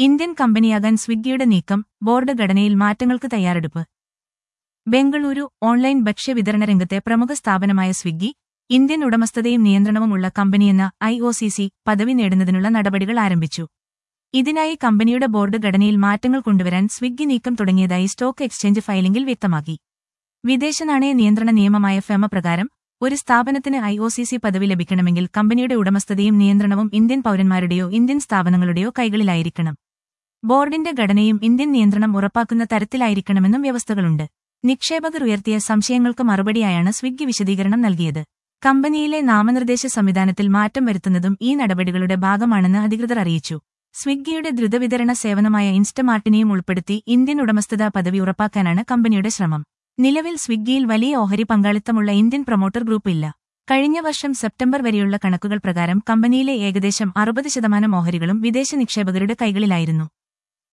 Indian കമ്പനിയാകാൻ സ്വിഗ്ഗിയുടെ നീക്കം board ഘടനയിൽ മാറ്റങ്ങൾക്ക് തയ്യാറെടുപ്പ് ബംഗളൂരു ഓൺലൈൻ ഭക്ഷ്യവിതരണ രംഗത്തെ പ്രമുഖ സ്ഥാപനമായ സ്വിഗ്ഗി ഇന്ത്യൻ ഉടമസ്ഥതയും നിയന്ത്രണവുമുള്ള കമ്പനിയെന്ന ഐ ഒ സി സി പദവി നേടുന്നതിനുള്ള നടപടികൾ ആരംഭിച്ചു ഇതിനായി കമ്പനിയുടെ ബോർഡ് ഘടനയിൽ മാറ്റങ്ങൾ കൊണ്ടുവരാൻ സ്വിഗ്ഗി നീക്കം തുടങ്ങിയതായി സ്റ്റോക്ക് എക്സ്ചേഞ്ച് ഫയലിംഗിൽ വ്യക്തമാക്കി വിദേശ നാണയ നിയന്ത്രണ നിയമമായ ഫെമ പ്രകാരം ഒരു സ്ഥാപനത്തിന് ഐ ഒ സി സി പദവി ലഭിക്കണമെങ്കിൽ കമ്പനിയുടെ ഉടമസ്ഥതയും നിയന്ത്രണവും ഇന്ത്യൻ പൌരന്മാരുടെയോ ഇന്ത്യൻ സ്ഥാപനങ്ങളുടെയോ കൈകളിലായിരിക്കണം ബോർഡിന്റെ ഘടനയും ഇന്ത്യൻ നിയന്ത്രണം ഉറപ്പാക്കുന്ന തരത്തിലായിരിക്കണമെന്നും വ്യവസ്ഥകളുണ്ട് നിക്ഷേപകർ ഉയർത്തിയ സംശയങ്ങൾക്ക് മറുപടിയായാണ് സ്വിഗ്ഗി വിശദീകരണം നൽകിയത് കമ്പനിയിലെ നാമനിർദ്ദേശ സംവിധാനത്തിൽ മാറ്റം വരുത്തുന്നതും ഈ നടപടികളുടെ ഭാഗമാണെന്ന് അധികൃതർ അറിയിച്ചു സ്വിഗ്ഗിയുടെ ദ്രുതവിതരണ സേവനമായ ഇൻസ്റ്റമാർട്ടിനെയും ഉൾപ്പെടുത്തി ഇന്ത്യൻ ഉടമസ്ഥതാ പദവി ഉറപ്പാക്കാനാണ് കമ്പനിയുടെ ശ്രമം നിലവിൽ സ്വിഗ്ഗിയിൽ വലിയ ഓഹരി പങ്കാളിത്തമുള്ള ഇന്ത്യൻ പ്രൊമോട്ടർ ഗ്രൂപ്പ് ഇല്ല കഴിഞ്ഞ വർഷം സെപ്റ്റംബർ വരെയുള്ള കണക്കുകൾ പ്രകാരം കമ്പനിയിലെ ഏകദേശം അറുപത് ശതമാനം ഓഹരികളും വിദേശ നിക്ഷേപകരുടെ കൈകളിലായിരുന്നു